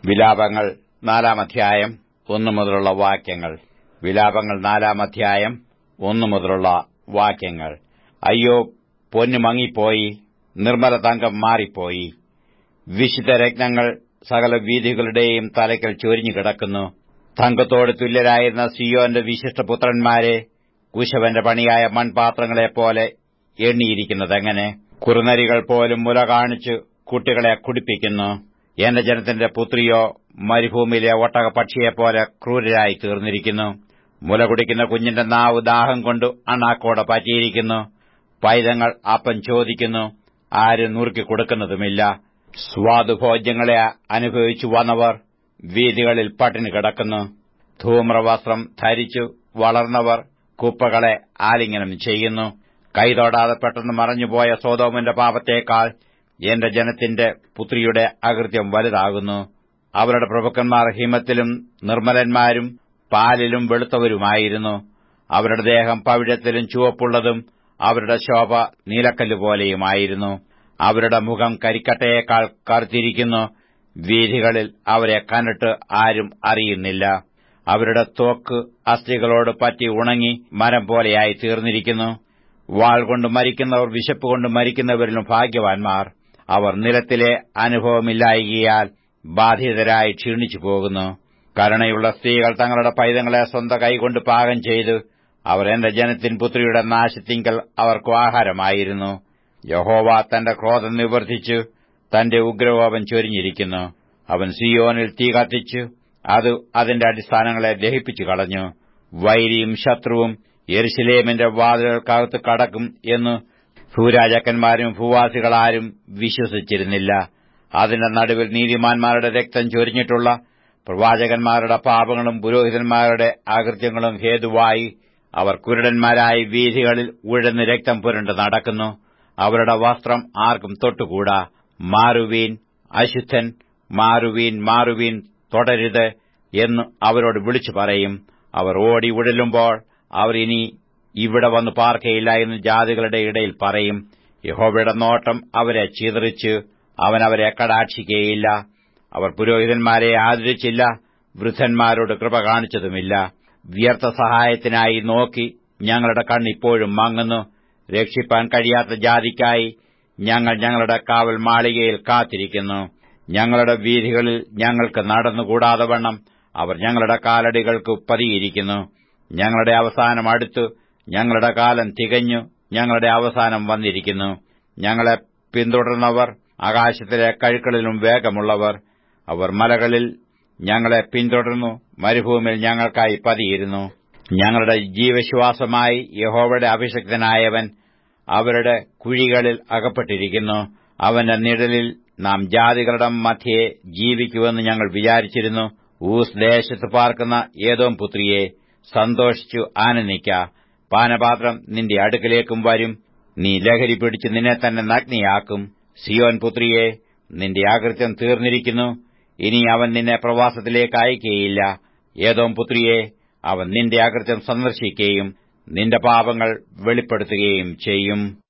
വിലാപങ്ങൾ നാലാം അധ്യായം ഒന്നു മുതലുള്ള വാക്യങ്ങൾ വിലാപങ്ങൾ നാലാം അധ്യായം ഒന്നു മുതലുള്ള വാക്യങ്ങൾ അയ്യോ പൊന്നു മങ്ങിപ്പോയി നിർമ്മല തങ്കം മാറിപ്പോയി വിശുദ്ധ രത്നങ്ങൾ സകല വീഥികളുടെയും തലയ്ക്കൽ ചൊരിഞ്ഞു കിടക്കുന്നു തങ്കത്തോട് തുല്യരായിരുന്ന സിയോന്റെ വിശിഷ്ടപുത്രന്മാരെ കുശവന്റെ പണിയായ മൺപാത്രങ്ങളെപ്പോലെ എണ്ണിയിരിക്കുന്നതെങ്ങനെ കുറുനരികൾ പോലും മുല കാണിച്ചു കുട്ടികളെ കുടിപ്പിക്കുന്നു എന്റെ ജനത്തിന്റെ പുത്രിയോ മരുഭൂമിയിലെ ഒട്ടകപക്ഷിയെപ്പോലെ ക്രൂരരായി തീർന്നിരിക്കുന്നു മുല കുടിക്കുന്ന കുഞ്ഞിന്റെ നാവ് ദാഹം കൊണ്ട് അണ്ണാക്കോടെ പറ്റിയിരിക്കുന്നു പൈതങ്ങൾ അപ്പം ചോദിക്കുന്നു ആരും നുറുക്കി കൊടുക്കുന്നതുമില്ല സ്വാദുഭോജ്യങ്ങളെ അനുഭവിച്ചു വന്നവർ വീതികളിൽ പട്ടിണി കിടക്കുന്നു ധൂമ്രവസ്ത്രം ധരിച്ചു വളർന്നവർ കുപ്പകളെ ആലിംഗനം ചെയ്യുന്നു കൈതൊടാതെ പെട്ടെന്ന് മറഞ്ഞുപോയ സോതോമിന്റെ പാപത്തേക്കാൾ എന്റെ ജനത്തിന്റെ പുത്രിയുടെ അകൃത്യം വലുതാകുന്നു അവരുടെ പ്രഭുക്കന്മാർ ഹിമത്തിലും നിർമ്മലന്മാരും പാലിലും വെളുത്തവരുമായിരുന്നു അവരുടെ ദേഹം പവിഴത്തിലും ചുവപ്പുള്ളതും അവരുടെ ശോഭ നീലക്കല്ല് പോലെയുമായിരുന്നു അവരുടെ മുഖം കരിക്കട്ടയേക്കാൾ കറുത്തിരിക്കുന്നു വീഥികളിൽ അവരെ കണ്ടിട്ട് ആരും അറിയുന്നില്ല അവരുടെ തോക്ക് അസ്ഥികളോട് പറ്റി ഉണങ്ങി മരം പോലെയായി തീർന്നിരിക്കുന്നു വാൾ കൊണ്ട് മരിക്കുന്നവർ വിശപ്പ് കൊണ്ട് മരിക്കുന്നവരിലും ഭാഗ്യവാൻമാർ അവർ നിലത്തിലെ അനുഭവമില്ലായികയാൽ ബാധിതരായി ക്ഷീണിച്ചു പോകുന്നു കരുണയുള്ള സ്ത്രീകൾ തങ്ങളുടെ പൈതങ്ങളെ സ്വന്തം കൈകൊണ്ട് പാകം ചെയ്തു അവർ എന്റെ ജനത്തിൻ പുത്രിയുടെ നാശത്തിങ്കൽ അവർക്ക് ആഹാരമായിരുന്നു യഹോവ തന്റെ ക്രോധം നിവർത്തിച്ചു തന്റെ ഉഗ്രകോപം ചൊരിഞ്ഞിരിക്കുന്നു അവൻ സിയോനിൽ തീ കത്തിച്ചു അത് അതിന്റെ അടിസ്ഥാനങ്ങളെ ദഹിപ്പിച്ചു കളഞ്ഞു വൈരിയും ശത്രുവും യെരുശലേമിന്റെ വാതിലുകൾക്കകത്ത് കടക്കും എന്ന് ഭൂരാജാക്കന്മാരും ഭൂവാസികളാരും വിശ്വസിച്ചിരുന്നില്ല അതിന്റെ നടുവിൽ നീതിമാന്മാരുടെ രക്തം ചൊരിഞ്ഞിട്ടുള്ള പ്രവാചകന്മാരുടെ പാപങ്ങളും പുരോഹിതന്മാരുടെ അകൃത്യങ്ങളും ഹേതുവായി അവർ കുരുടന്മാരായി വീഥികളിൽ ഉഴന്ന് രക്തം പുരണ്ട് നടക്കുന്നു അവരുടെ വസ്ത്രം ആർക്കും തൊട്ടുകൂടാ മാറുവീൻ അശുദ്ധൻ മാറുവീൻ മാറുവീൻ തുടരുത് എന്ന് അവരോട് വിളിച്ചു പറയും അവർ ഓടി ഉഴലുമ്പോൾ അവർ ഇനി ഇവിടെ വന്ന് പാർക്കയില്ല എന്ന് ജാതികളുടെ ഇടയിൽ പറയും യഹോവയുടെ നോട്ടം അവരെ ചിതറിച്ച് അവൻ അവരെ കടാക്ഷിക്കുകയില്ല അവർ പുരോഹിതന്മാരെ ആദരിച്ചില്ല വൃദ്ധന്മാരോട് കൃപ കാണിച്ചതുമില്ല വ്യർത്ഥ സഹായത്തിനായി നോക്കി ഞങ്ങളുടെ കണ്ണിപ്പോഴും മങ്ങുന്നു രക്ഷിപ്പാൻ കഴിയാത്ത ജാതിക്കായി ഞങ്ങൾ ഞങ്ങളുടെ കാവൽ മാളികയിൽ കാത്തിരിക്കുന്നു ഞങ്ങളുടെ വീഥികളിൽ ഞങ്ങൾക്ക് നടന്നുകൂടാതെ വണ്ണം അവർ ഞങ്ങളുടെ കാലടികൾക്ക് പതിയിരിക്കുന്നു ഞങ്ങളുടെ അവസാനം അടുത്തു ഞങ്ങളുടെ കാലം തികഞ്ഞു ഞങ്ങളുടെ അവസാനം വന്നിരിക്കുന്നു ഞങ്ങളെ പിന്തുടർന്നവർ ആകാശത്തിലെ കഴുക്കളിലും വേഗമുള്ളവർ അവർ മലകളിൽ ഞങ്ങളെ പിന്തുടർന്നു മരുഭൂമിയിൽ ഞങ്ങൾക്കായി പതിയിരുന്നു ഞങ്ങളുടെ ജീവശ്വാസമായി യഹോവയുടെ അഭിഷക്തനായവൻ അവരുടെ കുഴികളിൽ അകപ്പെട്ടിരിക്കുന്നു അവന്റെ നിഴലിൽ നാം ജാതികളുടെ മധ്യേ ജീവിക്കുമെന്ന് ഞങ്ങൾ വിചാരിച്ചിരുന്നു ഊസ് ദേശത്ത് പാർക്കുന്ന ഏതോം പുത്രിയെ സന്തോഷിച്ചു ആനന്ദിക്ക പാനപാത്രം നിന്റെ അടുക്കലേക്കും വരും നീ ലഹരി പിടിച്ച് നിന്നെ തന്നെ നഗ്നിയാക്കും സിയോൻ പുത്രിയെ നിന്റെ ആകൃത്യം തീർന്നിരിക്കുന്നു ഇനി അവൻ നിന്നെ പ്രവാസത്തിലേക്ക് അയക്കുകയില്ല ഏതോം പുത്രിയെ അവൻ നിന്റെ അകൃത്യം സന്ദർശിക്കുകയും നിന്റെ പാപങ്ങൾ വെളിപ്പെടുത്തുകയും ചെയ്യും